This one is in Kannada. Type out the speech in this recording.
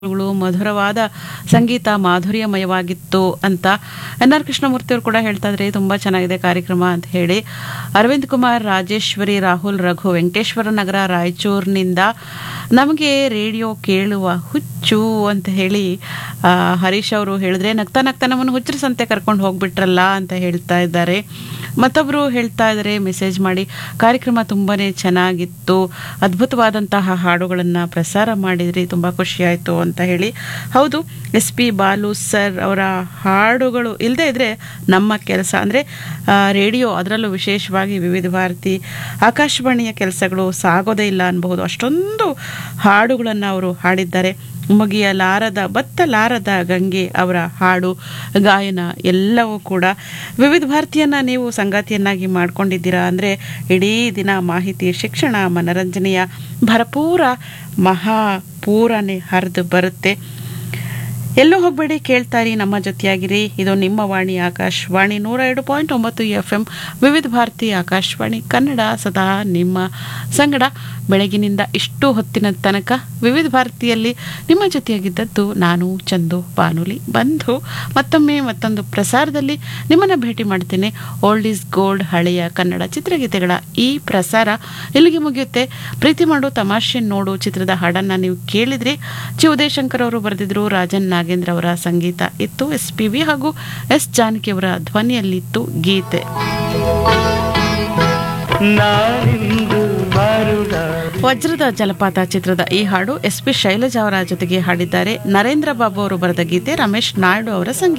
ಗಳು ಮಧುರವಾದ ಸಂಗೀತ ಮಾಧುರ್ಯಮಯವಾಗಿತ್ತು ಅಂತ ಎನ್ ಆರ್ ಕೃಷ್ಣಮೂರ್ತಿ ಅವರು ಕೂಡ ಹೇಳ್ತಾ ಇದ್ರೆ ತುಂಬಾ ಚೆನ್ನಾಗಿದೆ ಕಾರ್ಯಕ್ರಮ ಅಂತ ಹೇಳಿ ಅರವಿಂದ್ ಕುಮಾರ್ ರಾಜೇಶ್ವರಿ ರಾಹುಲ್ ರಘು ವೆಂಕಟೇಶ್ವರ ನಗರ ರಾಯಚೂರಿನಿಂದ ನಮಗೆ ರೇಡಿಯೋ ಕೇಳುವ ಹುಚ್ಚು ಅಂತ ಹೇಳಿ ಆ, ಹರೀಶ್ ಅವರು ಹೇಳಿದ್ರೆ ನಗ್ತಾ ನಗ್ತಾ ನಮ್ಮನ್ನು ಹುಚ್ಚರ ಸಂತೆ ಕರ್ಕೊಂಡು ಹೋಗ್ಬಿಟ್ರಲ್ಲ ಅಂತ ಹೇಳ್ತಾ ಇದ್ದಾರೆ ಮತ್ತೊಬ್ಬರು ಹೇಳ್ತಾ ಇದ್ದಾರೆ ಮೆಸೇಜ್ ಮಾಡಿ ಕಾರ್ಯಕ್ರಮ ತುಂಬಾನೇ ಚೆನ್ನಾಗಿತ್ತು ಅದ್ಭುತವಾದಂತಹ ಹಾಡುಗಳನ್ನು ಪ್ರಸಾರ ಮಾಡಿದ್ರಿ ತುಂಬ ಖುಷಿಯಾಯಿತು ಅಂತ ಹೇಳಿ ಹೌದು ಎಸ್ ಪಿ ಬಾಲು ಸರ್ ಅವರ ಹಾಡುಗಳು ಇಲ್ಲದೆ ಇದ್ರೆ ನಮ್ಮ ಕೆಲಸ ಅಂದರೆ ರೇಡಿಯೋ ಅದರಲ್ಲೂ ವಿಶೇಷವಾಗಿ ವಿವಿಧ ಭಾರತಿ ಆಕಾಶವಾಣಿಯ ಕೆಲಸಗಳು ಸಾಗೋದೇ ಇಲ್ಲ ಅನ್ಬಹುದು ಅಷ್ಟೊಂದು ಹಾಡುಗಳನ್ನು ಅವರು ಹಾಡಿದ್ದಾರೆ ಮುಗಿಯಲಾರದ ಬತ್ತಲಾರದ ಗಂಗೆ ಅವರ ಹಾಡು ಗಾಯನ ಎಲ್ಲವೂ ಕೂಡ ವಿವಿಧ ಭಾರತೀಯನ್ನ ನೀವು ಸಂಗಾತಿಯನ್ನಾಗಿ ಮಾಡ್ಕೊಂಡಿದ್ದೀರಾ ಅಂದರೆ ಇಡೀ ದಿನ ಮಾಹಿತಿ ಶಿಕ್ಷಣ ಮನರಂಜನೆಯ ಭರಪೂರ ಮಹಾಪೂರನೇ ಹರಿದು ಬರುತ್ತೆ ಎಲ್ಲೂ ಹೋಗಬೇಡಿ ಕೇಳ್ತಾರಿ ನಮ್ಮ ಜೊತೆಯಾಗಿರಿ ಇದು ನಿಮ್ಮ ವಾಣಿ ಆಕಾಶವಾಣಿ ನೂರ ಎರಡು ಪಾಯಿಂಟ್ ಒಂಬತ್ತು ಎಫ್ ಎಂ ವಿವಿಧ ಭಾರತಿ ಆಕಾಶವಾಣಿ ಕನ್ನಡ ಸದಾ ನಿಮ್ಮ ಸಂಗಡ ಬೆಳಗಿನಿಂದ ಇಷ್ಟು ಹೊತ್ತಿನ ತನಕ ವಿವಿಧ ಭಾರತಿಯಲ್ಲಿ ನಿಮ್ಮ ಜೊತೆಯಾಗಿದ್ದದ್ದು ನಾನು ಚಂದು ಬಾನುಲಿ ಬಂಧು ಮತ್ತೊಮ್ಮೆ ಮತ್ತೊಂದು ಪ್ರಸಾರದಲ್ಲಿ ನಿಮ್ಮನ್ನು ಭೇಟಿ ಮಾಡ್ತೇನೆ ಓಲ್ಡ್ ಈಸ್ ಗೋಲ್ಡ್ ಹಳೆಯ ಕನ್ನಡ ಚಿತ್ರಗೀತೆಗಳ ಈ ಪ್ರಸಾರ ಇಲ್ಲಿಗೆ ಮುಗಿಯುತ್ತೆ ಪ್ರೀತಿ ಮಾಡು ತಮಾಷೆ ನೋಡು ಚಿತ್ರದ ಹಾಡನ್ನು ನೀವು ಕೇಳಿದ್ರಿ ಚಿ ಉದಯಶಂಕರ್ ಅವರು ಬರೆದಿದ್ರು ರಾಜನ್ ನಾಗೇಂದ್ರ ಅವರ ಸಂಗೀತ ಇತ್ತು ಎಸ್ ಪಿ ವಿ ಹಾಗೂ ಎಸ್ ಜಾನಕಿ ಅವರ ಧ್ವನಿಯಲ್ಲಿತ್ತು ಗೀತೆ ನಾನಿಂದು ಮರುಳ ವಜ್ರದ ಜಲಪಾತ ಚಿತ್ರದ ಈ ಹಾಡು ಎಸ್ ಪಿ ಶೈಲಜಾ ಅವರ ಜೊತೆಗೆ ಹಾಡಿದ್ದಾರೆ ನರೇಂದ್ರ ಬಾಬು ಅವರು ಬರೆದ ಗೀತೆ ರಮೇಶ್ ನಾಯ್ಡು ಅವರ ಸಂಗೀತ